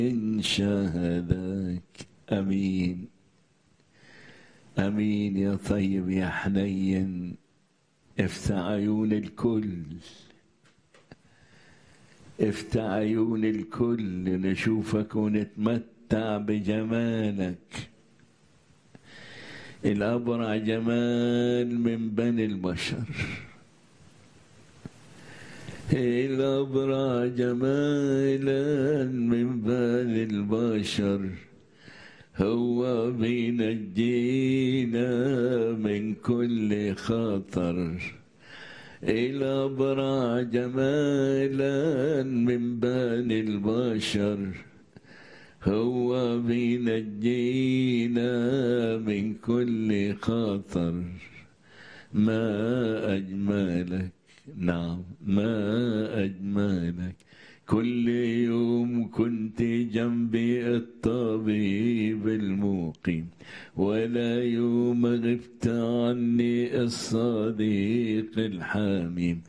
إن شاهدك أمين أمين يا طيب يا حنين افتح عيون الكل افتح عيون الكل نشوفك ونتمتع بجمالك الأبرع جمال من بني البشر الأبرع جمالا من بني البشر هو بينجينا من كل خطر الأبرع جمالا من بني البشر هو بينجينا من كل خطر ما أجملك نعم ما أجملك كل يوم كنت جنبي الطبيب المقيم ولا يوم غبت عني الصديق الحميم